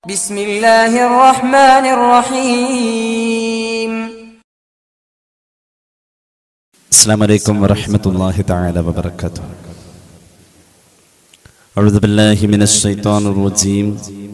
بسم الله الرحمن الرحيم السلام عليكم ورحمة الله تعالى وبركاته أعوذ بالله من الشيطان الرجيم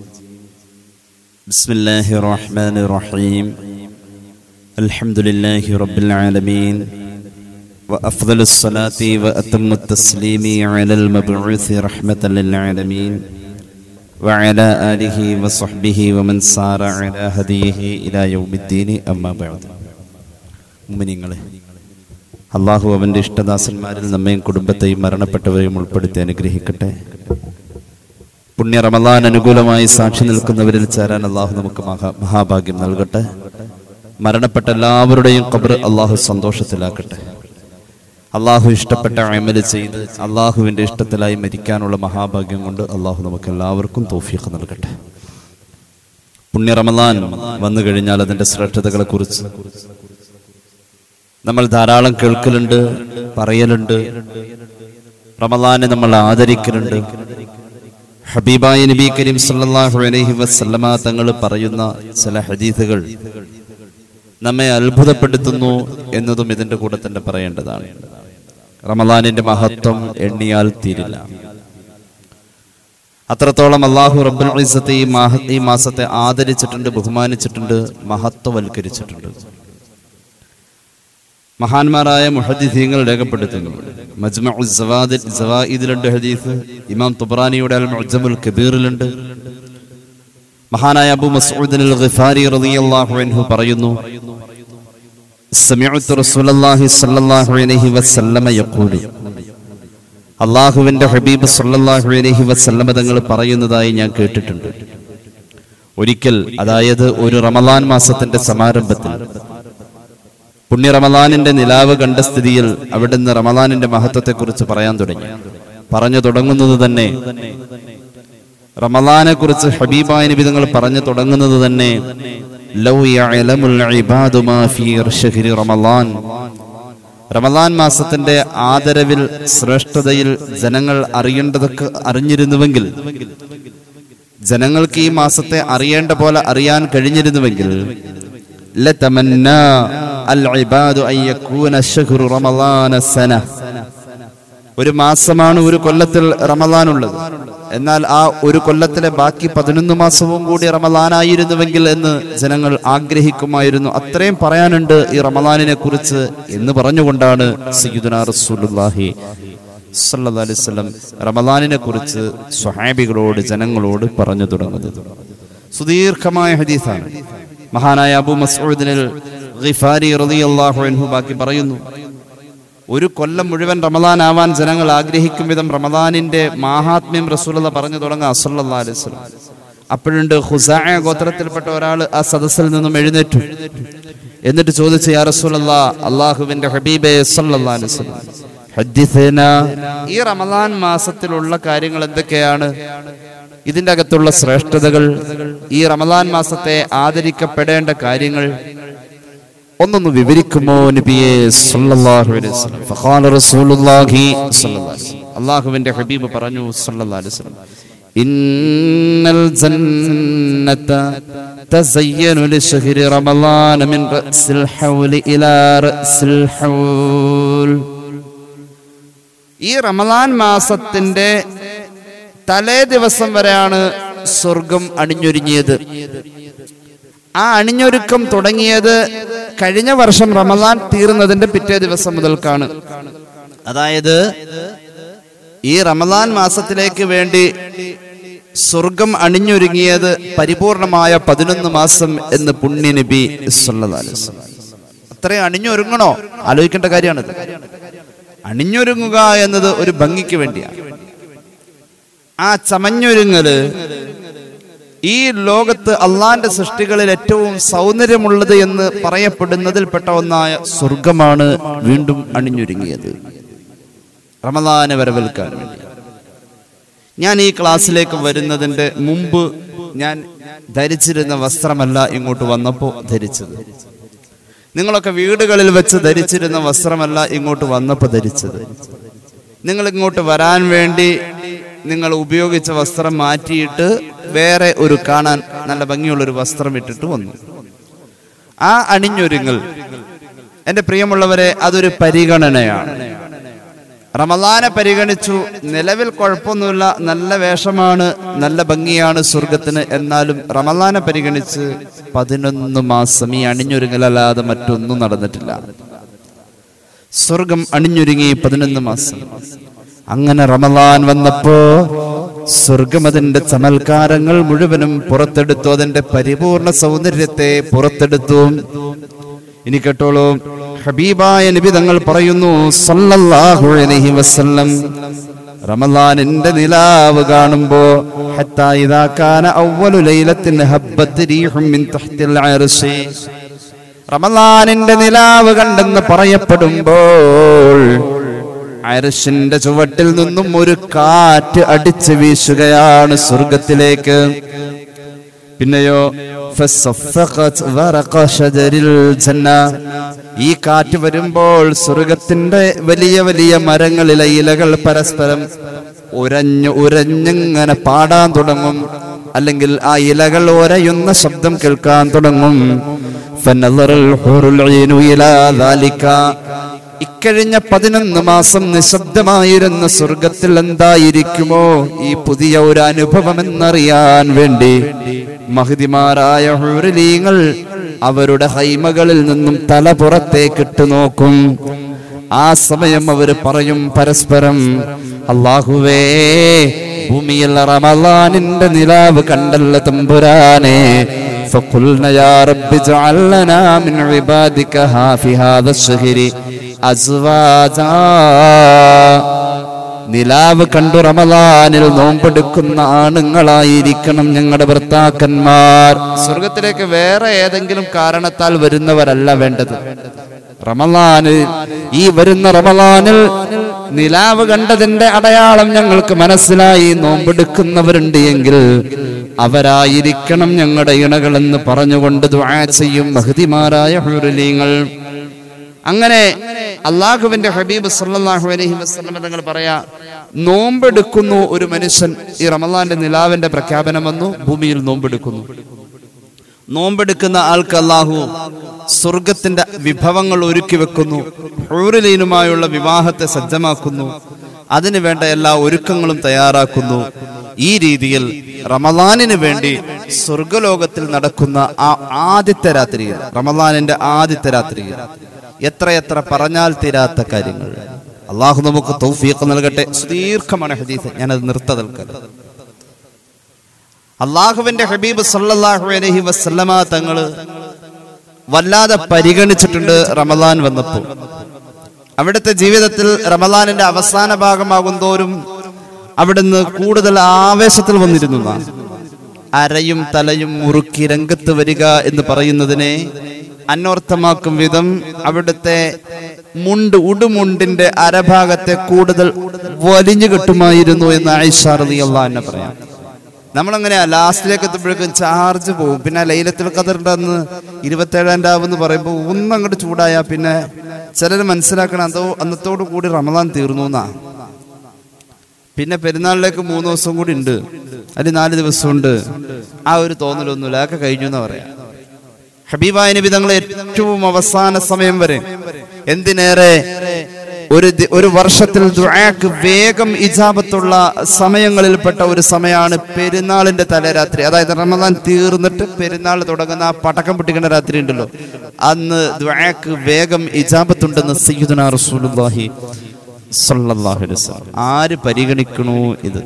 بسم الله الرحمن الرحيم الحمد لله رب العالمين وأفضل الصلاة وأتم التسليم على المبعوث رحمة للعالمين وعلى آله وصحبه ومن سار على هديه إلى يوم الدين أما بعد മുമിനിങ്ങളെ അള്ളാഹു അവന്റെ ഇഷ്ടദാസന്മാരിൽ നമ്മയും കുടുംബത്തെയും മരണപ്പെട്ടവരെയും ഉൾപ്പെടുത്തി അനുഗ്രഹിക്കട്ടെ പുണ്യ റമലാൻ അനുകൂലമായി സാക്ഷി നിൽക്കുന്നവരിൽ ചേരാൻ അള്ളാഹു നമുക്ക് മഹാ മഹാഭാഗ്യം നൽകട്ടെ മരണപ്പെട്ട എല്ലാവരുടെയും കബർ അള്ളാഹു സന്തോഷത്തിലാക്കട്ടെ അള്ളാഹു ഇഷ്ടപ്പെട്ട അമല് ചെയ്ത് അള്ളാഹുവിന്റെ ഇഷ്ടത്തിലായി മരിക്കാനുള്ള മഹാഭാഗ്യം കൊണ്ട് അള്ളാഹു നമുക്ക് എല്ലാവർക്കും തോഫീഖ് നൽകട്ടെ പുണ്യ റമലാൻ വന്നു കഴിഞ്ഞാൽ അതിന്റെ ശ്രേഷ്ഠതകളെ കുറിച്ച് നമ്മൾ ധാരാളം കേൾക്കലുണ്ട് പറയലുണ്ട് റമലാനെ നമ്മൾ ആദരിക്കലുണ്ട് ഹബീബായ നബി കരീം സല്ലല്ലാഹു അലൈഹി വസല്ലമ തങ്ങൾ പറയുന്ന ചില ഹദീസുകൾ നമ്മെ അത്ഭുതപ്പെടുത്തുന്നു എന്നതും ഇതിന്റെ കൂടെ തന്നെ പറയേണ്ടതാണ് റമലാനിന്റെ മഹത്വം എണ്ണിയാൽ തീരില്ല അത്രത്തോളം അള്ളാഹു റബ്ബുൽ ഇസ്സത്തെ ഈ മാഹ- ഈ മാസത്തെ ആദരിച്ചിട്ടുണ്ട് ബഹുമാനിച്ചിട്ടുണ്ട് മഹത്വവൽക്കരിച്ചിട്ടുണ്ട് മഹാന്മാരായ മുഹദ്ദിസീങ്ങൾ രേഖപ്പെടുത്തുന്നു മജ്മഉ സവാദിൽ സവായിദിലുണ്ട് ഹദീസ് ഇമാം തുബ്രാനിയുടെ അൽ മുഅ്ജമുൽ കബീറിലുണ്ട് മഹാനായ അബൂ മസ്ഊദ് അൽ ഗിഫാരി റളിയല്ലാഹു അൻഹു പറയുന്നു സമിഅ്തു റസൂലല്ലാഹി സ്വല്ലല്ലാഹു അലൈഹി വസല്ലമ യഖൂലു അള്ളാഹുവിന്റെ ഹബീബ് സല്ലല്ലാഹു അലൈഹി വസല്ലമ തങ്ങൾ പറയുന്നതായി ഞാൻ കേട്ടിട്ടുണ്ട് ഒരിക്കൽ അതായത് ഒരു റമളാൻ മാസത്തിന്റെ സമാരംഭത്തിൽ പുണ്യ റമലാനിന്റെ നിലാവ് കണ്ട സ്ഥിതിയിൽ അവിടുന്ന് റമലാനിന്റെ മഹത്വത്തെക്കുറിച്ച് പറയാൻ തുടങ്ങി പറഞ്ഞു തുടങ്ങുന്നത് തന്നെ റമലാനെ കുറിച്ച് ഹബീബായ നിബിതങ്ങൾ പറഞ്ഞു തുടങ്ങുന്നത് തന്നെ ലൗ യഅലമുൽ ഇബാദു മാ ഫീ ശഹ്രി റമളാൻ റമലാൻ മാസത്തിന്റെ ആദരവിൽ ശ്രേഷ്ഠതയിൽ ജനങ്ങൾ അറിയേണ്ടതൊക്കെ അറിഞ്ഞിരുന്നുവെങ്കിൽ ജനങ്ങൾക്ക് ഈ മാസത്തെ അറിയേണ്ട പോലെ അറിയാൻ കഴിഞ്ഞിരുന്നുവെങ്കിൽ لتمنى العباد أن يكون شهر رمضان سنة ഒരു മാസമാണ് ഒരു കൊല്ലത്തിൽ റമലാനുള്ളത് എന്നാൽ ആ ഒരു കൊല്ലത്തിലെ ബാക്കി പതിനൊന്ന് മാസവും കൂടി റമലാനായിരുന്നുവെങ്കിൽ എന്ന് ജനങ്ങൾ ആഗ്രഹിക്കുമായിരുന്നു അത്രയും പറയാനുണ്ട് ഈ റമലാനിനെ കുറിച്ച് എന്ന് പറഞ്ഞുകൊണ്ടാണ് സയ്യിദുനാ റസൂലുള്ളാഹി സല്ലല്ലാഹു അലൈഹി വസല്ലം റമലാനിനെ കുറിച്ച് സ്വഹാബികളോട് ജനങ്ങളോട് പറഞ്ഞു തുടങ്ങുന്നത് സുദീർഘമായ ഹദീസാണ് മഹാനായ അബു മസ്ഊദിനിൽ ഗിഫാരി റളിയല്ലാഹു അൻഹു ബാക്കി പറയുന്നു ഒരു കൊല്ലം മുഴുവൻ റമദാൻ ആവാൻ ജനങ്ങൾ ആഗ്രഹിക്കും വിധം റമദാനിന്റെ മാഹാത്മ്യം റസൂലുള്ള പറഞ്ഞു തുടങ്ങാം സല്ലല്ലാഹു അലൈഹി വസല്ലം അപ്പോഴുണ്ട് ഹുസായ ഗോത്രത്തിൽപ്പെട്ട ഒരാൾ ആ സദസ്സിൽ നിന്നും എഴുന്നേറ്റു എന്നിട്ട് ചോദിച്ചു യാ റസൂലല്ല അള്ളാഹുവിന്റെ ഹബീബെ സല്ലല്ലാഹു അലൈഹി വസല്ലം ഹദ്ദിസനാ ഈ റമദാൻ മാസത്തിലുള്ള കാര്യങ്ങൾ എന്തൊക്കെയാണ് ഇതിന്റെ അകത്തുള്ള ശ്രേഷ്ഠതകൾ ഈ റമദാൻ മാസത്തെ ആദരിക്കപ്പെടേണ്ട കാര്യങ്ങൾ ഒന്നൊന്ന് വിവരിക്കുമോ നബിയെ സല്ലല്ലാഹു അലൈഹി വസല്ലം ഫഖാല റസൂലുള്ളാഹി സല്ലല്ലാഹു അലൈഹി വസല്ലം അല്ലാഹുവിന്റെ ഹബീബ് പറഞ്ഞു സല്ലല്ലാഹു അലൈഹി വസല്ലം ഇന്നൽ ജന്നത തസയ്യനു ലിശഹ്രി റമളാന മിൻ റഅസിൽ ഹൗലി ഇലാ റഅസിൽ ഹൗൽ ഈ റമളാൻ മാസത്തിന്റെ തലേ ദിവസം വരെയാണ് സ്വർഗം അണിഞ്ഞൊരുങ്ങിയത് ആ അണിഞ്ഞൊരുക്കം തുടങ്ങിയത് കഴിഞ്ഞ വർഷം റമദാൻ തീർന്നതിന്റെ പിറ്റേ ദിവസം മുതൽക്കാണ് അതായത് ഈ റമദാൻ മാസത്തിലേക്ക് വേണ്ടി സ്വർഗം അണിഞ്ഞൊരുങ്ങിയത് പരിപൂർണമായ പതിനൊന്ന് മാസം എന്ന് പുണ്യ നബി സല്ലല്ലാഹു അലൈഹി വസല്ലം. അത്രയും അണിഞ്ഞൊരുങ്ങണോ ആലോചിക്കേണ്ട കാര്യമാണിത് അണിഞ്ഞൊരുങ്ങുക എന്നത് ഒരു ഭംഗിക്ക് വേണ്ടിയാണ് ആ ചമഞ്ഞൊരുങ്ങല് ഈ ലോകത്ത് അള്ളാന്റെ സൃഷ്ടികളിൽ ഏറ്റവും സൗന്ദര്യമുള്ളത് എന്ന് പറയപ്പെടുന്നതിൽപ്പെട്ട ഒന്നായ സ്വർഗമാണ് വീണ്ടും അണിഞ്ഞൊരുങ്ങിയത് റമദാനെ വരവേൽക്കാൻ വേണ്ടി ഞാൻ ഈ ക്ലാസ്സിലേക്ക് വരുന്നതിന്റെ മുമ്പ് ഞാൻ ധരിച്ചിരുന്ന വസ്ത്രമല്ല ഇങ്ങോട്ട് വന്നപ്പോൾ ധരിച്ചത് നിങ്ങളൊക്കെ വീടുകളിൽ വെച്ച് ധരിച്ചിരുന്ന വസ്ത്രമല്ല ഇങ്ങോട്ട് വന്നപ്പോൾ ധരിച്ചത് നിങ്ങൾ ഇങ്ങോട്ട് വരാൻ വേണ്ടി നിങ്ങൾ ഉപയോഗിച്ച വസ്ത്രം മാറ്റിയിട്ട് വേറെ ഒരു കാണാൻ നല്ല ഭംഗിയുള്ളൊരു വസ്ത്രം ഇട്ടിട്ട് വന്നു ആ അണിഞ്ഞൊരുങ്ങൽ എന്റെ പ്രിയമുള്ളവരെ അതൊരു പരിഗണനയാണ് റമദാനെ പരിഗണിച്ചു നിലവിൽ കുഴപ്പമൊന്നുമില്ല നല്ല വേഷമാണ് നല്ല ഭംഗിയാണ് സ്വർഗത്തിന് എന്നാലും റമദാനെ പരിഗണിച്ച് പതിനൊന്ന് മാസം ഈ അണിഞ്ഞൊരുങ്ങലല്ലാതെ മറ്റൊന്നും നടന്നിട്ടില്ല സ്വർഗം അണിഞ്ഞൊരുങ്ങി പതിനൊന്ന് മാസം അങ്ങനെ റമദാൻ വന്നപ്പോ സ്വർഗം അതിന്റെ ചമൽക്കാരങ്ങൾ മുഴുവനും പുറത്തെടുത്തു അതിന്റെ പരിപൂർണ സൗന്ദര്യത്തെ പുറത്തെടുത്തു ഇനി കേട്ടോളൂ ഹബീബായ നബി തങ്ങൾ പറയുന്നു സല്ലല്ലാഹു അലൈഹി വസല്ലം റമദാനിന്റെ നിലാവ് കാണുമ്പോ ഹത്താ ഇദാ കാന അവ്വലു ലൈലത്തിൻ ഹബ്ബത്ത് റീഹും മിൻ തഹ്തിൽ അർശി റമദാനിന്റെ നിലാവ് കണ്ടെന്ന് പറയപ്പെടുമ്പോൾ അരശിന്റെ ചുവട്ടിൽ നിന്നും ഒരു കാറ്റ് അടിച്ചു വീശുകയാണ് സ്വർഗത്തിലേക്ക് പിന്നെയോ ഫസഫഖത് വറഖ ഷജരിൽ ജന്ന. ഈ കാറ്റ് വരുമ്പോൾ സ്വർഗത്തിന്റെ വലിയ വലിയ മരങ്ങളിലെ ഇലകൾ പരസ്പരം ഉരഞ്ഞു ഉരഞ്ഞിങ്ങനെ പാടാൻ തുടങ്ങും അല്ലെങ്കിൽ ആ ഇലകൾ ഒരയുന്ന ശബ്ദം കേൾക്കാൻ തുടങ്ങും فنظر الحور العين إلى ذلك. ഇക്കഴിഞ്ഞ പതിനൊന്ന് മാസം നിശബ്ദമായിരുന്ന സ്വർഗത്തിൽ എന്തായിരിക്കുമോ ഈ പുതിയ ഒരു അനുഭവം എന്നറിയാൻ വേണ്ടി മഹതിമാരായ ഹുരലീങ്ങൾ അവരുടെ ഹൈമകളിൽ നിന്നും തല പുറത്തേക്കിട്ട് നോക്കും ആ സമയം അവർ പറയും പരസ്പരം അള്ളാഹുവേ ഭൂമിയിൽ റമളാനിന്റെ നിലാവ് കണ്ടല്ല തമ്പുരാനെ فقلنا يا رب اجعل لنا من عبادك ها في هذا الشهر أزواجا നിലാവ് കണ്ടു റമദാനിൽ നോമ്പെടുക്കുന്ന ആണുങ്ങളായിരിക്കണം ഞങ്ങളുടെ ഭർത്താക്കന്മാർ സ്വർഗത്തിലേക്ക് വേറെ ഏതെങ്കിലും കാരണത്താൽ വരുന്നവരല്ല വേണ്ടത് റമദാന് ഈ വരുന്ന റമദാനിൽ നിലാവ് കണ്ടതിന്റെ അടയാളം ഞങ്ങൾക്ക് മനസ്സിലായി നോമ്പെടുക്കുന്നവരുണ്ട് എങ്കിൽ അവരായിരിക്കണം ഞങ്ങളുടെ ഇണകളെന്ന് പറഞ്ഞുകൊണ്ട് ദുആ ചെയ്യും മഹതിമാരായ ഹുരുലീങ്ങൾ അങ്ങനെ അള്ളാഹുവിന്റെ ഹബീബ് സല്ലല്ലാഹു അലൈഹി വസല്ലം തങ്ങൾ പറയാ നോമ്പെടുക്കുന്നു ഒരു മനുഷ്യൻ ഈ റമദാന്റെ നിലാവിന്റെ പ്രഖ്യാപനം വന്നു ഭൂമിയിൽ നോമ്പെടുക്കുന്നു നോമ്പെടുക്കുന്ന ആൾക്ക് അള്ളാഹു സ്വർഗത്തിന്റെ വിഭവങ്ങൾ ഒരുക്കി വെക്കുന്നു ഹൂറിലീനുമായുള്ള വിവാഹത്തെ സജ്ജമാക്കുന്നു അതിനു വേണ്ട എല്ലാ ഒരുക്കങ്ങളും തയ്യാറാക്കുന്നു ഈ രീതിയിൽ റമദാനിന് വേണ്ടി സ്വർഗലോകത്തിൽ നടക്കുന്ന ആ ആദ്യത്തെ രാത്രിയിൽ റമദാനിന്റെ ആദ്യത്തെ രാത്രിയിൽ എത്രയെത്ര പറഞ്ഞാൽ തീരാത്ത കാര്യങ്ങൾ അള്ളാഹു നമുക്ക് തൗഫീഖ് നൽകട്ടെ സുദീർഘമാണ് ഹദീസ് ഞാനത് നിർത്ത തൽക്കാലം അള്ളാഹുവിന്റെ ഹബീബ് സല്ലല്ലാഹു അലൈഹി വസല്ലമ തങ്ങള് വല്ലാതെ പരിഗണിച്ചിട്ടുണ്ട് റമദാൻ വന്നപ്പോൾ അവിടുത്തെ ജീവിതത്തിൽ റമദാനിന്റെ അവസാന ഭാഗമാകും തോറും അവിടുന്ന് കൂടുതൽ ആവേശത്തിൽ വന്നിരുന്നു നാം. അരയും തലയും മുറുക്കി രംഗത്ത് വരിക എന്ന് പറയുന്നതിനെ അന്വർത്ഥമാക്കും വിധം അവിടുത്തെ മുണ്ട് ഉടുമുണ്ടിന്റെ അരഭാഗത്തെ കൂടുതൽ വലിഞ്ഞു കിട്ടുമായിരുന്നു എന്ന് ഐഷാറതി അള്ളാഹ് പറയാം നമ്മളങ്ങനെയാ ലാസ്റ്റിലേക്ക് എത്തുമ്പോഴേക്കും ചാർജ് പോകും പിന്നെ ലൈലത്തിൽ കതറിന്റെ അന്ന് ഇരുപത്തേഴാം രാവ് എന്ന് പറയുമ്പോൾ ഒന്നങ്ങോട്ട് ചൂടായാ പിന്നെ ചിലർ മനസ്സിലാക്കണം അതോ അന്നത്തോടു കൂടി റമദാൻ തീർന്നു എന്നാ പിന്നെ പെരുന്നാളിലേക്ക് മൂന്ന് ദിവസം കൂടി ഉണ്ട് അല്ലെങ്കിൽ നാല് ദിവസം ഉണ്ട് ആ ഒരു തോന്നലൊന്നുമില്ല അതൊക്കെ കഴിഞ്ഞു എന്നാ പറയാം ഹബീബായ നബി തങ്ങൾ ഏറ്റവും അവസാന സമയം വരെ എന്തിനേറെ ഒരു ദി- ഒരു വർഷത്തിൽ ദുആക്ക് വേഗം ഇജാബത്തുള്ള സമയങ്ങളിൽപ്പെട്ട ഒരു സമയമാണ് പെരുന്നാളിന്റെ തലേരാത്രി അതായത് റമദാൻ തീർന്നിട്ട് പെരുന്നാൾ തുടങ്ങുന്ന ആ പടക്കം പൊട്ടിക്കുന്ന രാത്രി ഉണ്ടല്ലോ അന്ന് ദുആക്ക് വേഗം ഇജാബത്തുണ്ടെന്ന് സയ്യിദുനാ റസൂലുള്ളാഹി സ്വല്ലല്ലാഹു അലൈഹി വസല്ലം ആര് പരിഗണിക്കണു ഇത്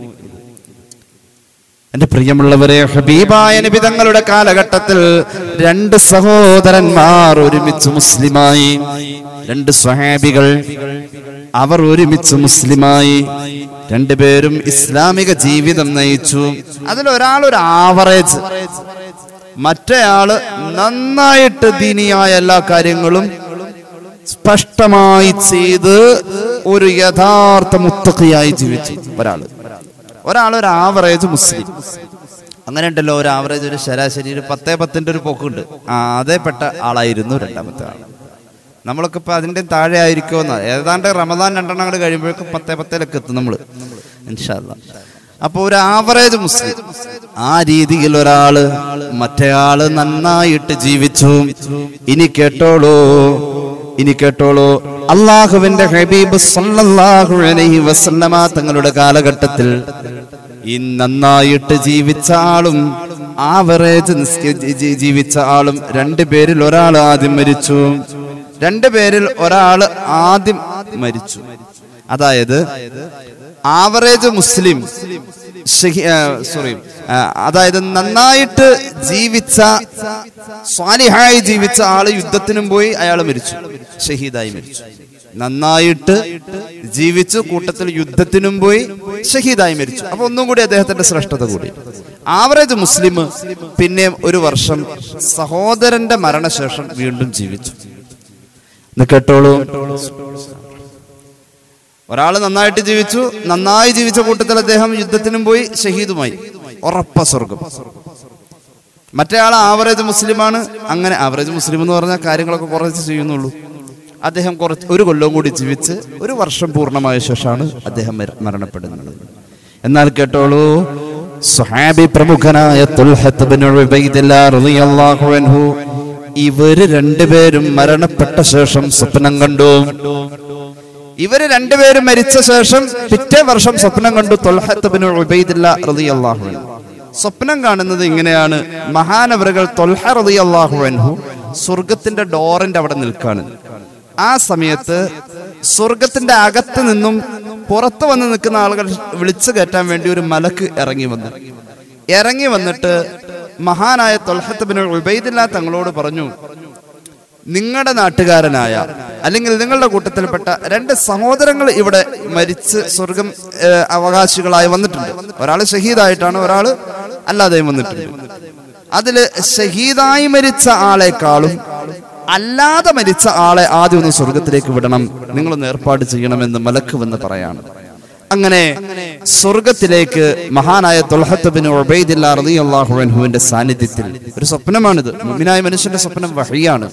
എന്റെ പ്രിയമുള്ളവരെ ഹബീബായ നബി തങ്ങളുടെ കാലഘട്ടത്തിൽ രണ്ട് സഹോദരന്മാർ ഒരുമിച്ച് മുസ്ലിമായി രണ്ട് സ്വഹാബികൾ അവർ ഒരുമിച്ച് മുസ്ലിമായി രണ്ടുപേരും ഇസ്ലാമിക ജീവിതം നയിച്ചു അതിലൊരാൾ ഒരു ആവറേജ് മറ്റേയാള് നന്നായിട്ട് ദീനിയായ എല്ലാ കാര്യങ്ങളും സ്പഷ്ടമായി ചെയ്ത് ഒരു യഥാർത്ഥ മുത്തഖിയായി ജീവിച്ചു ഒരാള് ഒരാൾ ഒരു ആവറേജ് മുസ്ലിം അങ്ങനെ ഉണ്ടല്ലോ ഒരു ആവറേജ് ഒരു ശരാശരി ഒരു പത്തേ പത്തിന്റെ ഒരു പോക്കുണ്ട് ആ അതേ പെട്ട ആളായിരുന്നു രണ്ടാമത്തെ ആൾ നമ്മളൊക്കെ ഇപ്പൊ അതിന്റെ താഴെ ആയിരിക്കുമെന്ന ഏതാണ്ട് റമദാൻ രണ്ടെണ്ണം അങ്ങോട്ട് കഴിയുമ്പോഴേക്കും പത്തേ പത്തേലൊക്കെ എത്തും നമ്മള് ഇൻഷാല്ല അപ്പൊ ഒരു ആവറേജ് മുസ്ലിം ആ രീതിയിൽ ഒരാള് മറ്റേയാള് നന്നായിട്ട് ജീവിച്ചു ഇനി കേട്ടോളൂ ഇനി കേട്ടോളൂ അള്ളാഹുവിന്റെ ഹബീബ് സല്ലല്ലാഹു അലൈഹി വസല്ലമ തങ്ങളുടെ കാലഘട്ടത്തിൽ ഈ നന്നായിട്ട് ജീവിച്ച ആളും ആവറേജ് നിസ്ക- ജി- ജി- ജീവിച്ച ആളും രണ്ടു പേരിൽ ഒരാൾ ആദ്യം മരിച്ചു രണ്ടു പേരിൽ ഒരാൾ ആദ്യം മരിച്ചു അതായത് ആവറേജ് മുസ്ലിം സോറി അതായത് നന്നായിട്ട് ജീവിച്ച സ്വാലിഹായി ജീവിച്ച ആള് യുദ്ധത്തിനും പോയി അയാൾ മരിച്ചു ഷഹീദായി മരിച്ചു നന്നായിട്ട് ജീവിച്ചു കൂട്ടത്തിൽ യുദ്ധത്തിനും പോയി ഷഹീദായി മരിച്ചു അപ്പൊ ഒന്നും കൂടി അദ്ദേഹത്തിന്റെ ശ്രേഷ്ഠത കൂടി ആവറേജ് മുസ്ലിം പിന്നെ ഒരു വർഷം സഹോദരന്റെ മരണശേഷം വീണ്ടും ജീവിച്ചു ഇത് കേട്ടോളൂ ഒരാൾ നന്നായിട്ട് ജീവിച്ചു നന്നായി ജീവിച്ച കൂട്ടത്തിൽ അദ്ദേഹം യുദ്ധത്തിനും പോയി ഷഹീദുമായി ഉറപ്പ സ്വർഗം മറ്റേ ആൾ ആവറേജ് മുസ്ലിമാണ് അങ്ങനെ ആവറേജ് മുസ്ലിം എന്ന് പറഞ്ഞാൽ കാര്യങ്ങളൊക്കെ കുറച്ച് ചെയ്യുന്നുള്ളൂ അദ്ദേഹം കുറച്ച് ഒരു കൊല്ലവും കൂടി ജീവിച്ച് ഒരു വർഷം പൂർണ്ണമായ ശേഷമാണ് അദ്ദേഹം മര- മരണപ്പെടുന്നത് എന്നാൽ കേട്ടോളൂ സുഹാബി പ്രമുഖനായ തുൽഹത്ത് ബിൻ ഉബൈദില്ലാ റളിയല്ലാഹു അൻഹു ഇവര് രണ്ടുപേരും മരണപ്പെട്ട ശേഷം സ്വപ്നം കണ്ടു ഇവര് രണ്ടുപേരും മരിച്ച ശേഷം പിറ്റേ വർഷം സ്വപ്നം കണ്ടു തൊൽഹത്ത് ബിൻ ഉബൈദില്ലാ റളിയല്ലാഹു അൻഹു സ്വപ്നം കാണുന്നത് ഇങ്ങനെയാണ് മഹാനവറുകൾ തൊൽഹ റളിയല്ലാഹു അൻഹു സ്വർഗത്തിന്റെ ഡോറിന്റെ അവിടെ നിൽക്കാണ് ആ സമയത്ത് സ്വർഗത്തിന്റെ അകത്ത് നിന്നും പുറത്ത് വന്ന് നിൽക്കുന്ന ആളുകൾ വിളിച്ചു കയറ്റാൻ വേണ്ടി ഒരു മലക്ക് ഇറങ്ങി വന്നു ഇറങ്ങി വന്നിട്ട് മഹാനായ തൊൽഹത്ത് ബിൻ ഉബൈദില്ലാ തങ്ങളോട് പറഞ്ഞു നിങ്ങളുടെ നാട്ടുകാരനായ അല്ലെങ്കിൽ നിങ്ങളുടെ കൂട്ടത്തിൽപ്പെട്ട രണ്ട് സഹോദരങ്ങൾ ഇവിടെ മരിച്ച് സ്വർഗം ഏഹ്, അവകാശികളായി വന്നിട്ടുണ്ട് ഒരാൾ ഷഹീദായിട്ടാണ് ഒരാൾ അല്ലാതെയും വന്നിട്ടുണ്ട് അതില് ഷഹീദായി മരിച്ച ആളെക്കാളും അല്ലാതെ മരിച്ച ആളെ ആദ്യം ഒന്ന് സ്വർഗത്തിലേക്ക് വിടണം നിങ്ങളൊന്ന് ഏർപ്പാട് ചെയ്യണമെന്ന് മലക്ക് വന്ന് പറയാണ് അങ്ങനെ സ്വർഗത്തിലേക്ക് മഹാനായ തൊൽഹത്ത് ബിൻ ഉബൈദില്ലാ റളിയല്ലാഹു അൻഹുവിന്റെ സാന്നിധ്യത്തിൽ ഒരു സ്വപ്നമാണിത് മുഅ്മിനായ മനുഷ്യന്റെ സ്വപ്നം വഹിയാണ്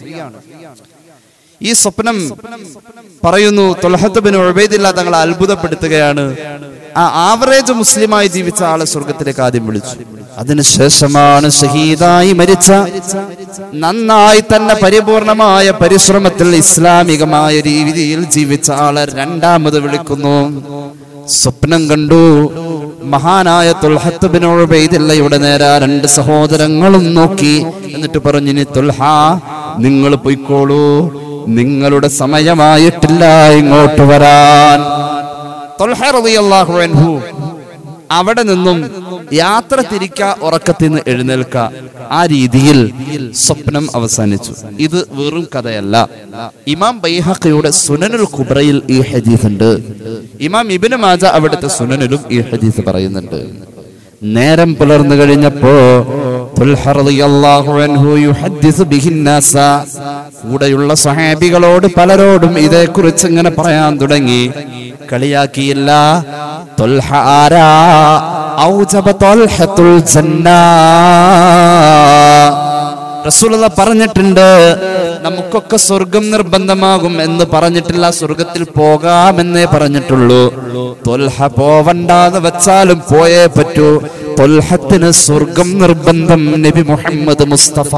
ഈ സ്വപ്നം പറയുന്നു തൊൽഹത്ത് ബിൻ ഉബൈദില്ലാ തങ്ങളെ അത്ഭുതപ്പെടുത്തുകയാണ് ആ ആവറേജ് മുസ്ലിമായി ജീവിച്ച ആളെ സ്വർഗത്തിലേക്ക് ആദ്യം വിളിച്ചു അതിനുശേഷമാണ് ഷഹീദായി മരിച്ച നന്നായി തന്നെ പരിപൂർണമായ പരിശ്രമത്തിൽ ഇസ്ലാമികമായ രീതിയിൽ ജീവിച്ച ആളെ രണ്ടാമത് വിളിക്കുന്നു സ്വപ്നം കണ്ടു മഹാനായ തുൽഹത്ത് ബിൻ ഉബൈദില്ലയുടെ നേരെ രണ്ട് സഹോദരങ്ങളും നോക്കി എന്നിട്ട് പറഞ്ഞു ഇനി തുൽഹ നിങ്ങൾ പൊയ്ക്കോളൂ നിങ്ങളുടെ സമയമായിട്ടില്ല ഇങ്ങോട്ട് വരാൻ തൊൽഹ റളിയല്ലാഹു അൻഹു അവിടെ നിന്നും യാത്ര തിരിക്ക ഉറക്കത്തിൽ നിന്ന് എഴുന്നേൽക്ക ആ രീതിയിൽ സ്വപ്നം അവസാനിച്ചു ഇത് വെറും കഥയല്ല ഇമാം ബൈഹഖയുടെ സുനനുൽ കുബ്രയിൽ ഈ ഹദീസ് ഉണ്ട് ഇമാം ഇബ്നു മാജ അവിടുത്തെ സുനനിലും ഈ ഹദീസ് പറയുന്നുണ്ട് നേരം പുലർന്നു കഴിഞ്ഞപ്പോ തുൽഹ റളിയല്ലാഹു അൻഹു യുഹദ്ദിസു ബിഹിന്നാസ കൂടെയുള്ള സഹാബികളോട് പലരോടും ഇതേക്കുറിച്ച് ഇങ്ങനെ പറയാൻ തുടങ്ങി കളിയാക്കിയില്ല തുൽഹ ആരാ ഔജബ തുൽഹത്തുൽ ജന്ന റസൂലുള്ള പറഞ്ഞിട്ടുണ്ട് നമുക്കൊക്കെ സ്വർഗം നിർബന്ധമാകും എന്ന് പറഞ്ഞിട്ടില്ല സ്വർഗത്തിൽ പോകാമെന്നേ പറഞ്ഞിട്ടുള്ളൂ തൊൽഹ പോവണ്ടാന്ന് വെച്ചാലും പോയേ പറ്റൂ തൊൽഹത്തിന് സ്വർഗം നിർബന്ധം നബി മുഹമ്മദ് മുസ്തഫ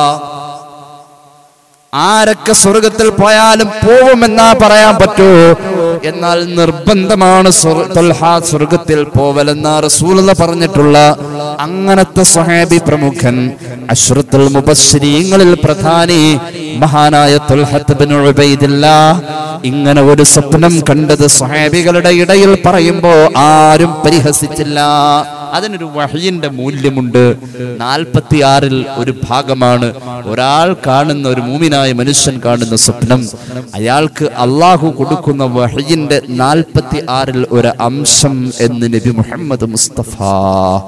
ആരൊക്കെ സ്വർഗത്തിൽ പോയാലും പോവുമെന്നാ പറയാൻ പറ്റൂ എന്നാൽ നിർബന്ധമാണ് സ്വർ- തൊൽഹ സ്വർഗത്തിൽ പോവലെന്ന റസൂലുള്ള പറഞ്ഞിട്ടുള്ള അങ്ങനത്തെ സ്വഹാബി പ്രമുഖൻ അശ്രത്തുൽ മുബശ്ശരീങ്ങളിൽ പ്രധാനി മഹാനായ തൊൽഹത്ത് ബിൻ ഉബൈദില്ല ഇങ്ങനെ ഒരു സ്വപ്നം കണ്ടത് സ്വഹാബികളുടെ ഇടയിൽ പറയുമ്പോ ആരും പരിഹസിച്ചില്ല അതിനൊരു വഹയിന്റെ മൂല്യമുണ്ട് നാൽപ്പത്തിയാറിൽ ഒരു ഭാഗമാണ് ഒരാൾ കാണുന്ന ഒരു മൂമിനായ മനുഷ്യൻ കാണുന്ന സ്വപ്നം അയാൾക്ക് അള്ളാഹു കൊടുക്കുന്ന വഹയിന്റെ നാൽപ്പത്തി ആറിൽ ഒരു അംശം എന്ന് നബി മുഹമ്മദ് മുസ്തഫ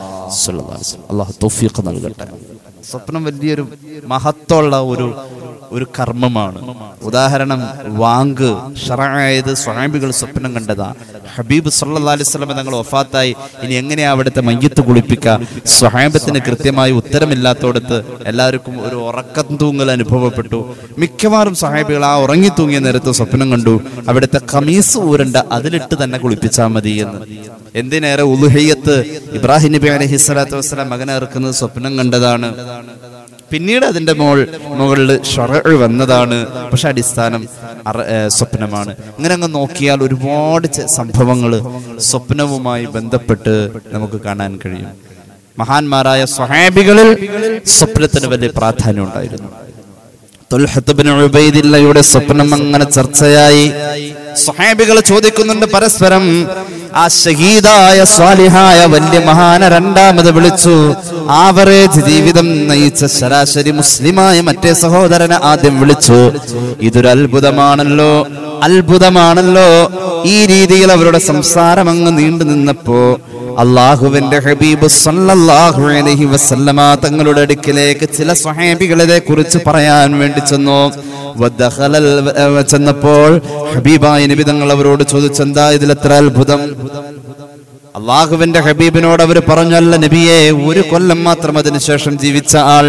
സല്ലല്ലാഹു അലൈഹി വസല്ലം. അള്ളാഹു തൗഫീഖ് നൽകട്ടെ സ്വപ്നം വലിയൊരു മഹത്വമുള്ള ഒരു ഒരു കർമ്മമാണ് ഉദാഹരണം വാങ്ക് ഷറായത് സ്വാമികൾ സ്വപ്നം കണ്ടതാ ഹബീബ് സല്ലല്ലാഹു അലൈഹി വസല്ലം തങ്ങൾ വഫാത്തായി ഇനി എങ്ങനെയാ അവിടുത്തെ മയ്യത്ത് കുളിപ്പിക്കുക സ്വഹാബത്തിന് കൃത്യമായി ഉത്തരമില്ലാത്തോടത്ത് എല്ലാവർക്കും ഒരു ഉറക്കം തൂങ്ങൽ അനുഭവപ്പെട്ടു മിക്കവാറും സഹാബികൾ ആ ഉറങ്ങി തൂങ്ങിയ നേരത്ത് സ്വപ്നം കണ്ടു അവിടുത്തെ കമീസ് ഊരണ്ട അതിലിട്ട് തന്നെ കുളിപ്പിച്ചാൽ മതി എന്ന് എന്തിനേറെ ഉലുഹയ്യത്ത് ഇബ്രാഹിം നബി അലൈഹി സ്വലാത്തു വസ്സലാം മകനെ ഇറക്കുന്നത് സ്വപ്നം കണ്ടതാണ് പിന്നീട് അതിന്റെ മോൾ മുകളിൽ ഷറ വന്നതാണ് പക്ഷെ അടിസ്ഥാനം അറ- ഏ, സ്വപ്നമാണ് ഇങ്ങനെ അങ്ങ് നോക്കിയാൽ ഒരുപാട് സംഭവങ്ങൾ സ്വപ്നവുമായി ബന്ധപ്പെട്ട് നമുക്ക് കാണാൻ കഴിയും മഹാന്മാരായ സ്വഹാബികളിൽ സ്വപ്നത്തിന് വലിയ പ്രാധാന്യം ഉണ്ടായിരുന്നു തുൽഹത്ത് ബിൻ ഉബൈദില്ലയുടെ സ്വപ്നം അങ്ങനെ ചർച്ചയായി സ്വഹാബികൾ ചോദിക്കുന്നുണ്ട് പരസ്പരം ആ ഷഹീദായ സ്വാലിഹായ വലിയ മഹാന രണ്ടാമത് വിളിച്ചു ആവറേജ് ജീവിതം നയിച്ച ശരാശരി മുസ്ലിമായ മറ്റേ സഹോദരനെ ആദ്യം വിളിച്ചു ഇതൊരു അത്ഭുതമാണല്ലോ അത്ഭുതമാണല്ലോ ഈ രീതിയിൽ അവരുടെ സംസാരം അങ്ങ് നീണ്ടു നിന്നപ്പോ അള്ളാഹുവിന്റെ ഹബീബ് സല്ലല്ലാഹു അലൈഹി വസല്ലമ തങ്ങളുടെ അടുക്കിലേക്ക് ചില സ്വഹാബികളെ കുറിച്ച് പറയാൻ വേണ്ടി ചെന്നു വദ്ദഖലൽ വ- ചെന്നപ്പോൾ ഹബീബായ നബി തങ്ങൾ അവരോട് ചോദിച്ചെന്താ ഇതിൽ എത്ര അത്ഭുതം അള്ളാഹുവിന്റെ ഹബീബിനോട് അവർ പറഞ്ഞല്ല നബിയെ ഒരു കൊല്ലം മാത്രം അതിനുശേഷം ജീവിച്ച ആൾ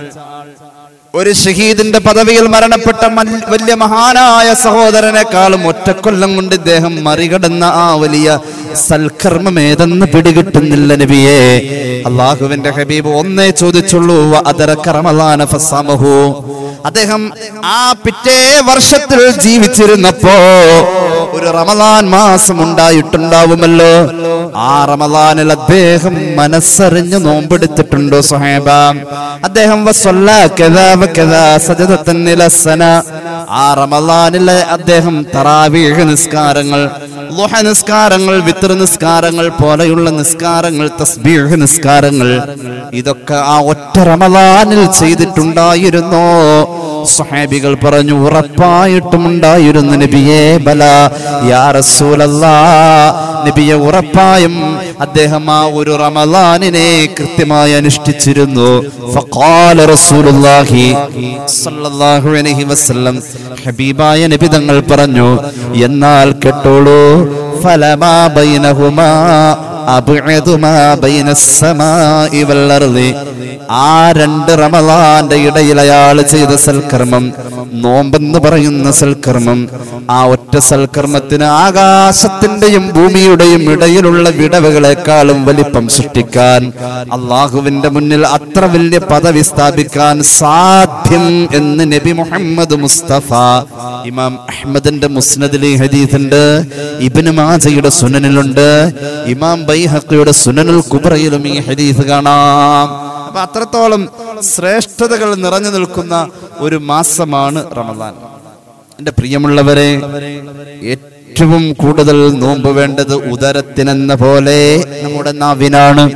ഒരു ഷഹീദിന്റെ പദവിയിൽ മരണപ്പെട്ട മൽ- വലിയ മഹാനായ സഹോദരനെക്കാളും ഒറ്റക്കൊല്ലം കൊണ്ട് ഇദ്ദേഹം മറികടന്ന ആ വലിയ സൽക്കർമ്മം ഏതെന്ന് പിടികിട്ടുന്നില്ല നബിയെ അള്ളാഹുവിന്റെ ഹബീബ് ഒന്നേ ചോദിച്ചുള്ളൂ അതരക്കറമലാന ഫസാമഹു അദ്ദേഹം ആ പിറ്റേ വർഷത്തിൽ ജീവിച്ചിരുന്നപ്പോ ഒരു റമദാൻ മാസം ഉണ്ടായിട്ടുണ്ടാവുമല്ലോ ആ റമദാനിൽ അദ്ദേഹം മനസ്സറിഞ്ഞ് നോമ്പെടുത്തിട്ടുണ്ടോ സുഹൈബ അദ്ദേഹം വസ്വല്ല കദാ വകദാ സജദത്തൻ ഇലസ്സന. ആ റമദാനിലെ അദ്ദേഹം തറാവീഹ് നിസ്കാരങ്ങൾ ളുഹ നിസ്കാരങ്ങൾ വിത്ര നിസ്കാരങ്ങൾ പോലെയുള്ള നിസ്കാരങ്ങൾ തസ്ബീഹ് നിസ്കാരങ്ങൾ ഇതൊക്കെ ആ ഒറ്റ റമദാനിൽ ചെയ്തിട്ടുണ്ടായിരുന്നോ സ്വഹാബികൾ പറഞ്ഞു ഉറപ്പായിട്ടും ഉണ്ടായിരുന്നു നബിയെ ബല യാ റസൂലല്ലാ നബിയെ ഉറപ്പായും അദ്ദേഹം ആ ഒരു റമദാനിനെ കൃത്യമായി അനുഷ്ഠിച്ചിരുന്നു ഫഖാല റസൂലുള്ളാഹി സ്വല്ലല്ലാഹു അലൈഹി വസല്ലം ഹബീബായ നബി തങ്ങൾ പറഞ്ഞു എന്നാൽ കേട്ടോളൂ ഫലമാ ബൈനഹുമാ അബ്അദു മാ ബൈന السماء والأرض ആ രണ്ട് റമദാന്റെ ഇടയിൽ അയാൾ ചെയ്ത സൽക്കർമ്മം നോമ്പെന്ന് പറയുന്ന സൽക്കർമ്മം ആ ഒറ്റ സൽക്കർമ്മത്തിന് ആകാശത്തിന്റെയും ഭൂമിയുടെയും ഇടയിലുള്ള വിടവുകളെക്കാളും വലിപ്പം സൃഷ്ടിക്കാൻ അള്ളാഹുവിന്റെ മുന്നിൽ അത്ര വലിയ പദവി സ്ഥാപിക്കാൻ സാധ്യം എന്ന് നബി മുഹമ്മദ് മുസ്തഫ ഇമാം അഹ്മദിന്റെ മുസ്നദിലെ ഹദീസുണ്ട് ഇബ്നു മാജയുടെ സുനനിലുണ്ട് ഇമാം ബൈഹഖിയുടെ സുനനുൽ കുബ്രയിലും ഈ ഹദീസ് കാണാം അപ്പൊ അത്രത്തോളം ശ്രേഷ്ഠതകൾ നിറഞ്ഞു നിൽക്കുന്ന ഒരു മാസമാണ് റമദാൻ എന്റെ പ്രിയമുള്ളവരെ ഏറ്റവും കൂടുതൽ നോമ്പ് വേണ്ടത് ഉദരത്തിനെന്ന പോലെ നമ്മുടെ നാവിനാണ്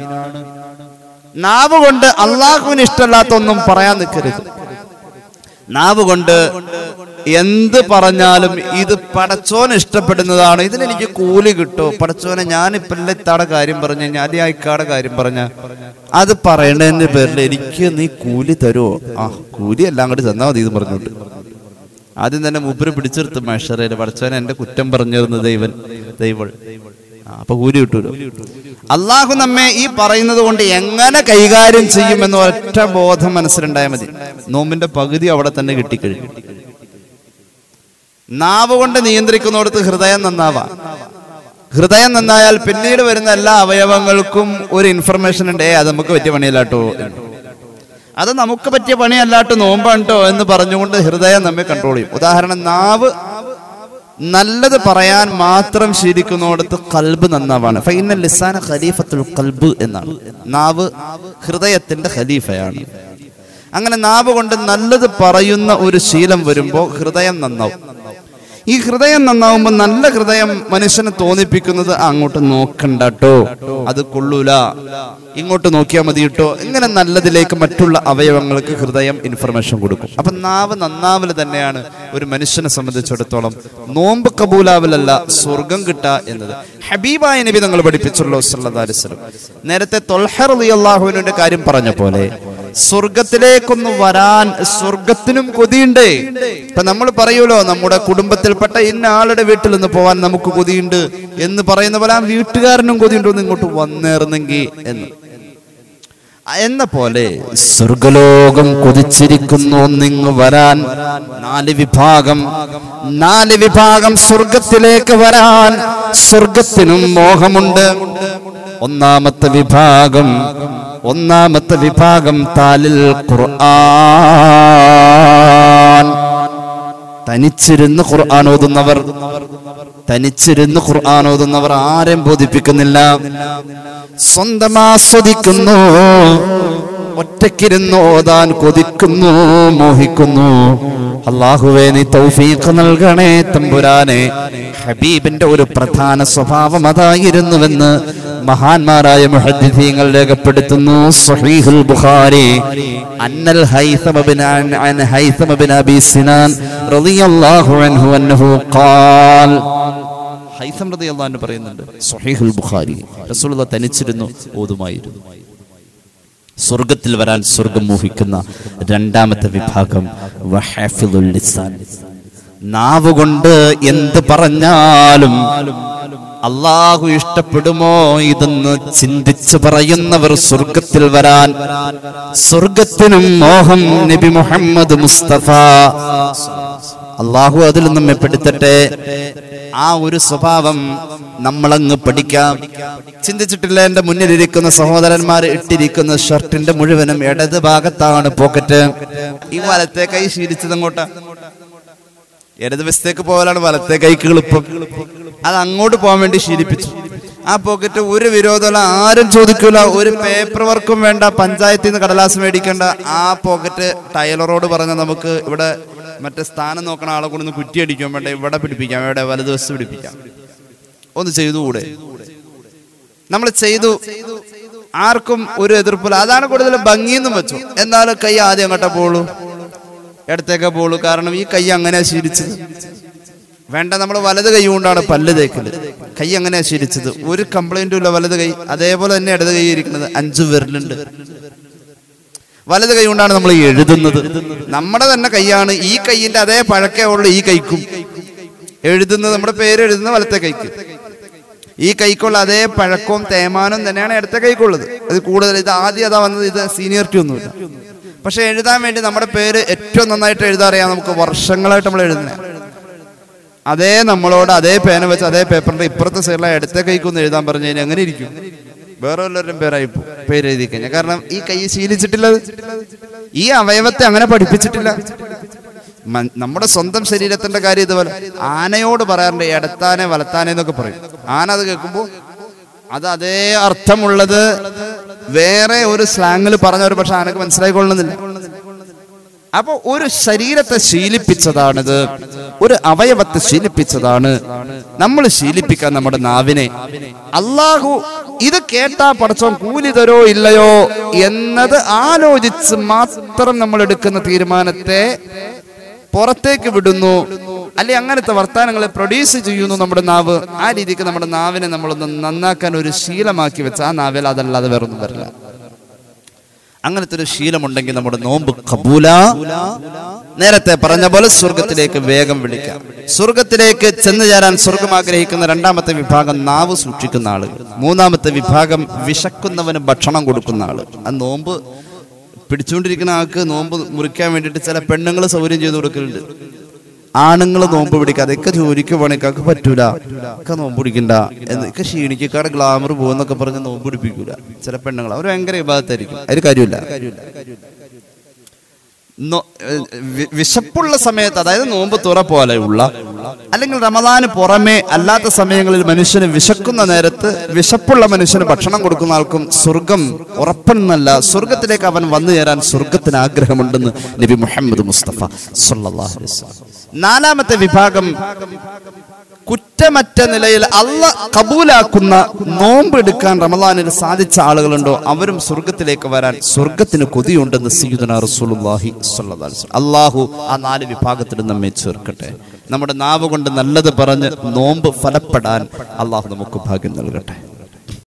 നാവ് കൊണ്ട് അള്ളാഹുവിന് ഇഷ്ടമല്ലാത്ത ഒന്നും പറയാൻ നിൽക്കരുത് നാവ് കൊണ്ട് എന്ത് പറഞ്ഞാലും ഇത് പടച്ചോന് ഇഷ്ടപ്പെടുന്നതാണ് ഇതിനെനിക്ക് കൂലി കിട്ടോ പടച്ചോനെ ഞാനിപ്പല്ല ഇത്താടെ കാര്യം പറഞ്ഞ ഞാൻ അലിയായിക്കാടെ കാര്യം പറഞ്ഞ അത് പറയണതിന്റെ പേരിൽ എനിക്ക് നീ കൂലി തരുമോ ആ കൂലി എല്ലാം കൂടി തന്നാ മതി ഇത് പറഞ്ഞോട്ട് ആദ്യം തന്നെ മൂപ്പര് പിടിച്ചെടുത്ത് മേഷറയില് പടച്ചോനെ എന്റെ കുറ്റം പറഞ്ഞിരുന്നു ദൈവൻ ദൈവൾ ആ, അപ്പൊ കൂലി കിട്ടൂലോ അള്ളാഹു നമ്മെ ഈ പറയുന്നത് കൊണ്ട് എങ്ങനെ കൈകാര്യം ചെയ്യുമെന്ന് ഒറ്റ ബോധം മനസ്സിലുണ്ടായാൽ മതി നോമ്പിന്റെ പകുതി അവിടെ തന്നെ കിട്ടിക്കഴിഞ്ഞു നാവ് കൊണ്ട് നിയന്ത്രിക്കുന്നിടത്ത് ഹൃദയം നന്നാവാ ഹൃദയം നന്നായാൽ പിന്നീട് വരുന്ന എല്ലാ അവയവങ്ങൾക്കും ഒരു ഇൻഫർമേഷൻ ഉണ്ട് ഏ അത് നമുക്ക് പറ്റിയ പണിയല്ലാട്ടോ എന്ന്. അത് നമുക്ക് പറ്റിയ പണിയല്ലാട്ടോ നോമ്പാട്ടോ എന്ന് പറഞ്ഞുകൊണ്ട് ഹൃദയം നമ്മെ കൺട്രോൾ ചെയ്യും ഉദാഹരണം നാവ് നല്ലത് പറയാൻ മാത്രം ശീലിക്കുന്നിടത്ത് കൽബ് നന്നാവാണ് ഫൈനൽ ലിസാന ഖലീഫത്തുൽ കൽബ് എന്നാണ് നാവ് ഹൃദയത്തിന്റെ ഖലീഫയാണ് അങ്ങനെ നാവ് കൊണ്ട് നല്ലത് പറയുന്ന ഒരു ശീലം വരുമ്പോൾ ഹൃദയം നന്നാവും ഈ ഹൃദയം നന്നാവുമ്പോൾ നല്ല ഹൃദയം മനുഷ്യനെ തോന്നിപ്പിക്കുന്നത് "ആ, അങ്ങോട്ട് നോക്കണ്ടട്ടോ അത് കൊള്ളൂല ഇങ്ങോട്ട് നോക്കിയാൽ മതി കേട്ടോ ഇങ്ങനെ നല്ലതിലേക്ക് മറ്റുള്ള അവയവങ്ങൾക്ക് ഹൃദയം ഇൻഫർമേഷൻ കൊടുക്കും അപ്പൊ നാവ് നന്നാവല് തന്നെയാണ് ഒരു മനുഷ്യനെ സംബന്ധിച്ചിടത്തോളം നോമ്പ് കബൂലാവലല്ല സ്വർഗം കിട്ടുക എന്നത് ഹബീബായ നബി തങ്ങൾ പഠിപ്പിച്ചുള്ളൂ സല്ലല്ലാഹു അലൈഹി വസല്ലം നേരത്തെ തൊൽഹർ അള്ളാഹുവിന്റെ കാര്യം പറഞ്ഞ പോലെ സ്വർഗത്തിലേക്കൊന്ന് വരാൻ സ്വർഗത്തിനും കൊതിയുണ്ട് ഇപ്പൊ നമ്മൾ പറയൂലോ നമ്മുടെ കുടുംബത്തിൽപ്പെട്ട ഇന്ന ആളുടെ വീട്ടിൽ നിന്ന് പോവാൻ നമുക്ക് കൊതിയുണ്ട് എന്ന് പറയുന്ന പോലെ ആ വീട്ടുകാരനും കൊതിയുണ്ടോ ഒന്ന് ഇങ്ങോട്ട് വന്നേർന്നെങ്കിൽ എന്ന് എന്ന പോലെ സ്വർഗലോകം കൊതിച്ചിരിക്കുന്നു ഒന്നിങ്ങ് വരാൻ നാല് വിഭാഗം നാല് വിഭാഗം സ്വർഗത്തിലേക്ക് വരാൻ സ്വർഗത്തിനും മോഹമുണ്ട് ഒന്നാമത്തെ വിഭാഗം ഒന്നാമത്തെ വിഭാഗം താലിൽ ഖുർആൻ തനിച്ചിരുന്ന് ഖുർആൻ ഓതുന്നവർ തനിച്ചിരുന്ന് ഖുർആൻ ഓതുന്നവർ ആരെയും ബോധിപ്പിക്കുന്നില്ല സ്വന്തം ആസ്വദിക്കുന്നു ഒറ്റയ്ക്കിരുന്ന് ഓതാൻ കൊതിക്കുന്നു മോഹിക്കുന്നു അള്ളാഹുവേ നീ തൗഫീഖ് നൽകണേ തമ്പുരാനെ ഹബീബിന്റെ ഒരു പ്രധാന സ്വഭാവം അതായിരുന്നുവെന്ന് മഹാന്മാരായ മുഹദ്ദിഥീങ്ങൾ രേഖപ്പെടുത്തുന്നു സ്വഹീഹുൽ ബുഖാരി അന്നൽ ഹൈസം ബിൻ അൻ അൻ ഹൈസം ബിൻ അബി സിനാൻ റളിയല്ലാഹു അൻഹു അന്നഹു ഖാൽ ഹൈസം റളിയല്ലാഹു അൻഹു പറയുന്നുണ്ട് സ്വഹീഹുൽ ബുഖാരി റസൂലുള്ളാഹി തനിച്ചിരുന്നു ഓതുമായിരുന്നു സ്വർഗത്തിൽ വരാൻ സ്വർഗം മോഹിക്കുന്ന രണ്ടാമത്തെ വിഭാഗം വഹാഫിദുൽ ലിസാൻ നാവ് കൊണ്ട് എന്ത് പറഞ്ഞാലും അള്ളാഹു ഇഷ്ടപ്പെടുമോ ഇതെന്ന് ചിന്തിച്ചു പറയുന്നവർ സ്വർഗത്തിൽ വരാൻ സ്വർഗത്തിനും മോഹം നബി മുഹമ്മദ് മുസ്തഫ അള്ളാഹു അതിൽ നമ്മെ പെടുത്തട്ടെ ആ ഒരു സ്വഭാവം നമ്മളങ്ങ് പഠിക്കാം ചിന്തിച്ചിട്ടില്ല എന്റെ മുന്നിലിരിക്കുന്ന സഹോദരന്മാർ ഇട്ടിരിക്കുന്ന ഷർട്ടിന്റെ മുഴുവനും ഇടത് ഭാഗത്താണ് പോക്കറ്റ് ഈ വലത്തെ കൈ ശീലിച്ചത് അങ്ങോട്ടാ ഇടത് വശത്തേക്ക് പോകലാണ് വലത്തെ കൈക്ക് എളുപ്പം അത് അങ്ങോട്ട് പോകാൻ വേണ്ടി ശീലിപ്പിച്ചു ആ പോക്കറ്റ് ഒരു വിരോധമുള്ള ആരും ചോദിക്കൂല ഒരു പേപ്പർ വർക്കും വേണ്ട പഞ്ചായത്തിൽ നിന്ന് കടലാസ് മേടിക്കേണ്ട ആ പോക്കറ്റ് ടൈലറോട് പറഞ്ഞ നമുക്ക് ഇവിടെ മറ്റേ സ്ഥാനം നോക്കണ ആളെ കൊണ്ടൊന്ന് കുറ്റി അടിക്കാൻ വേണ്ട ഇവിടെ പിടിപ്പിക്കാം ഇവിടെ വലതുവശത്ത് പിടിപ്പിക്കാം ഒന്ന് ചെയ്തുകൂടെ നമ്മൾ ചെയ്തു ആർക്കും ഒരു എതിർപ്പില്ല അതാണ് കൂടുതൽ ഭംഗിയെന്നും വെച്ചു എന്നാലും കൈ ആദ്യം അങ്ങോട്ടേ പോളൂ ഇടത്തേക്കേ പോളൂ കാരണം ഈ കൈ അങ്ങനെ ശീലിച്ചത് വേണ്ട നമ്മൾ വലത് കൈ കൊണ്ടാണ് പല്ല് തേക്കല് കൈ അങ്ങനെ ശീലിച്ചത് ഒരു കംപ്ലൈന്റും ഇല്ല വലത് കൈ അതേപോലെ തന്നെ ഇടത് കൈ ഇരിക്കുന്നത് അഞ്ചു വിരലുണ്ട് വലത് കൈ കൊണ്ടാണ് നമ്മൾ എഴുതുന്നത് നമ്മുടെ തന്നെ കൈയാണ് ഈ കൈയിന്റെ അതേ പഴക്കേ ഉള്ളു ഈ കൈക്കും എഴുതുന്നത് നമ്മുടെ പേര് എഴുതുന്ന വലത്തെ കൈക്ക് ഈ കൈക്കുള്ള അതേ പഴക്കവും തേമാനവും തന്നെയാണ് ഇടത്തെ കൈക്കുള്ളത് അത് കൂടുതൽ ഇത് ആദ്യം അതാ വന്നത് ഇത് സീനിയറിറ്റി ഒന്നുമില്ല പക്ഷെ എഴുതാൻ വേണ്ടി നമ്മുടെ പേര് ഏറ്റവും നന്നായിട്ട് എഴുതാൻ അറിയാം നമുക്ക് വർഷങ്ങളായിട്ട് നമ്മൾ എഴുതുന്നത് അതേ നമ്മളോട് അതേ പേന വെച്ച് അതേ പേപ്പറിന്റെ ഇപ്പുറത്തെ സൈഡിലെ ഇടത്തെ കൈക്കൊന്ന് എഴുതാൻ പറഞ്ഞു കഴിഞ്ഞാൽ എങ്ങനെ ഇരിക്കും വേറെ വല്ലവരും പേരായി പോകും പേര് എഴുതി കഴിഞ്ഞാൽ കാരണം ഈ കൈ ശീലിച്ചിട്ടില്ല അത്. ഈ അവയവത്തെ അങ്ങനെ പഠിപ്പിച്ചിട്ടില്ല മ- നമ്മുടെ സ്വന്തം ശരീരത്തിന്റെ കാര്യം ഇതുപോലെ ആനയോട് പറയാറുണ്ട് ഇടത്താനെ വലത്താനെ എന്നൊക്കെ പറയും ആന അത് കേൾക്കുമ്പോൾ അത് അതേ അർത്ഥമുള്ളത് വേറെ ഒരു സ്ലാങ്ങിൽ പറഞ്ഞ ഒരു പക്ഷെ ആനക്ക് മനസ്സിലായിക്കൊള്ളുന്നില്ല അപ്പൊ ഒരു ശരീരത്തെ ശീലിപ്പിച്ചതാണിത് ഒരു അവയവത്തെ ശീലിപ്പിച്ചതാണ് നമ്മൾ ശീലിപ്പിക്കാൻ നമ്മുടെ നാവിനെ അള്ളാഹു ഇത് കേട്ടാ പടച്ചോൻ കൂലി തരോ ഇല്ലയോ എന്നത് ആലോചിച്ച് മാത്രം നമ്മൾ എടുക്കുന്ന തീരുമാനത്തെ പുറത്തേക്ക് വിടുന്നു അല്ലെ അങ്ങനത്തെ വർത്താനങ്ങളെ പ്രൊഡ്യൂസ് ചെയ്യുന്നു നമ്മുടെ നാവ് ആ രീതിക്ക് നമ്മുടെ നാവിനെ നമ്മളൊന്ന് നന്നാക്കാൻ ഒരു ശീലമാക്കി വെച്ച ആ നാവിൽ അതല്ലാതെ വേറൊന്നും വരില്ല അങ്ങനത്തെ ഒരു ശീലമുണ്ടെങ്കിൽ നമ്മുടെ നോമ്പ് കബൂല നേരത്തെ പറഞ്ഞ പോലെ സ്വർഗത്തിലേക്ക് വേഗം വിളിക്കാം സ്വർഗത്തിലേക്ക് ചെന്ന് ചേരാൻ സ്വർഗം ആഗ്രഹിക്കുന്ന രണ്ടാമത്തെ വിഭാഗം നാവ് സൂക്ഷിക്കുന്ന ആളുകൾ മൂന്നാമത്തെ വിഭാഗം വിശക്കുന്നവന് ഭക്ഷണം കൊടുക്കുന്ന ആള് ആ നോമ്പ് പിടിച്ചുകൊണ്ടിരിക്കുന്ന ആൾക്ക് നോമ്പ് മുറിക്കാൻ വേണ്ടിയിട്ട് ചില പെണ്ണുങ്ങൾ സൗകര്യം ചെയ്തു കൊടുക്കലുണ്ട് ആണുങ്ങൾ നോമ്പ് പിടിക്കുക അതൊക്കെ ജോലിക്ക് പോണേക്കാക്ക് പറ്റൂല ഒക്കെ നോമ്പ് പിടിക്കണ്ട എന്നൊക്കെ ക്ഷീണിക്കാട് ഗ്ലാമർ പോകുന്നൊക്കെ പറഞ്ഞ് നോമ്പ് പിടിപ്പിക്കൂല ചില പെണ്ണുങ്ങൾ അവർ ഭയങ്കര വിഭാഗത്തായിരിക്കും അതിൽ കാര്യമില്ല നോ- ഏഹ് വി- വിശപ്പുള്ള സമയത്ത് അതായത് നോമ്പ് തുറ പോലെ ഉള്ള അല്ലെങ്കിൽ റമദാന് പുറമെ അല്ലാത്ത സമയങ്ങളിൽ മനുഷ്യന് വിശക്കുന്ന നേരത്ത് വിശപ്പുള്ള മനുഷ്യന് ഭക്ഷണം കൊടുക്കുന്ന ആൾക്കും സ്വർഗം ഉറപ്പെന്നല്ല സ്വർഗത്തിലേക്ക് അവൻ വന്നു ചേരാൻ സ്വർഗത്തിന് ആഗ്രഹമുണ്ടെന്ന് നബി മുഹമ്മദ് മുസ്തഫ സല്ലല്ലാഹു അലൈഹി വസല്ലം. നാലാമത്തെ വിഭാഗം കുറ്റമറ്റ നിലയിൽ അല്ല കബൂലാക്കുന്ന നോമ്പ് എടുക്കാൻ റമദാനിൽ സാധിച്ച ആളുകളുണ്ടോ അവരും സ്വർഗത്തിലേക്ക് വരാൻ സ്വർഗത്തിന് കൊതിയുണ്ടെന്ന് സയ്യിദുന റസൂലുള്ളാഹി സ്വല്ലല്ലാഹു അലൈഹി വസല്ലം. അള്ളാഹു ആ നാല് വിഭാഗത്തിൽ നമ്മെ ചേർക്കട്ടെ നമ്മുടെ നാവ് കൊണ്ട് നല്ലത് പറഞ്ഞ് നോമ്പ് ഫലപ്പെടാൻ അള്ളാഹു നമുക്ക് ഭാഗ്യം നൽകട്ടെ